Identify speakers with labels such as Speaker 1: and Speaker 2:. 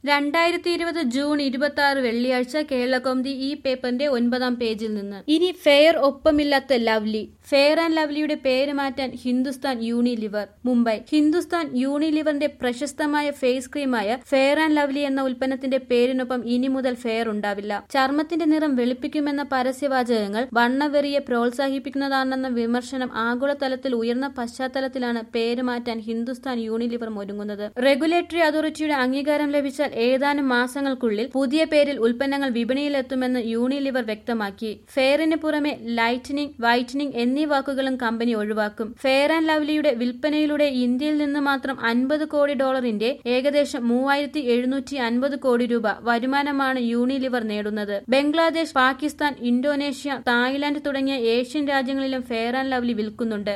Speaker 1: രണ്ടായിരത്തി ഇരുപത് ജൂൺ ഇരുപത്തി ആറ് വെള്ളിയാഴ്ച കേരളകൗമുദി ഈ പേപ്പറിന്റെ ഒൻപതാം പേജിൽ നിന്ന് ഇനി ഫെയർ ഒപ്പമില്ലാത്ത ലവ്ലി ഫെയർ ആൻഡ് ലവ്ലിയുടെ പേര് മാറ്റാൻ ഹിന്ദുസ്ഥാൻ യൂണിലിവർ മുംബൈ ഹിന്ദുസ്ഥാൻ യൂണിലിവറിന്റെ പ്രശസ്തമായ ഫേസ് ക്രീമായ ഫെയർ ആൻഡ് ലവ്ലി എന്ന ഉൽപ്പന്നത്തിന്റെ പേരിനൊപ്പം ഇനി മുതൽ ഫെയർ ഉണ്ടാവില്ല ചർമ്മത്തിന്റെ നിറം വെളുപ്പിക്കുമെന്ന പരസ്യവാചകങ്ങൾ വണ്ണവെറിയെ പ്രോത്സാഹിപ്പിക്കുന്നതാണെന്ന വിമർശനം ആഗോളതലത്തിൽ ഉയർന്ന പശ്ചാത്തലത്തിലാണ് പേര് മാറ്റാൻ ഹിന്ദുസ്ഥാൻ യൂണിലിവർ ഒരുങ്ങുന്നത് റെഗുലേറ്ററി അതോറിറ്റിയുടെ അംഗീകാരം ലഭിച്ചാൽ ഏതാനും മാസങ്ങൾക്കുള്ളിൽ പുതിയ പേരിൽ ഉൽപ്പന്നങ്ങൾ വിപണിയിലെത്തുമെന്ന് യൂണിലിവർ വ്യക്തമാക്കി ഫെയറിന് പുറമെ ലൈറ്റനിങ് വൈറ്റനിങ് എന്നീ വാക്കുകളും കമ്പനി ഒഴിവാക്കും ഫെയർ ആൻഡ് ലവ്ലിയുടെ വിൽപ്പനയിലൂടെ ഇന്ത്യയിൽ നിന്ന് മാത്രം അൻപത് കോടി ഡോളറിന്റെ ഏകദേശം മൂവായിരത്തി എഴുന്നൂറ്റി അൻപത് കോടി രൂപ വരുമാനമാണ് യൂണിലിവർ നേടുന്നത് ബംഗ്ലാദേശ് പാകിസ്ഥാൻ ഇന്തോനേഷ്യ തായ്ലാന്റ് തുടങ്ങിയ ഏഷ്യൻ രാജ്യങ്ങളിലും ഫെയർ ആൻഡ് ലവ്ലി വിൽക്കുന്നുണ്ട്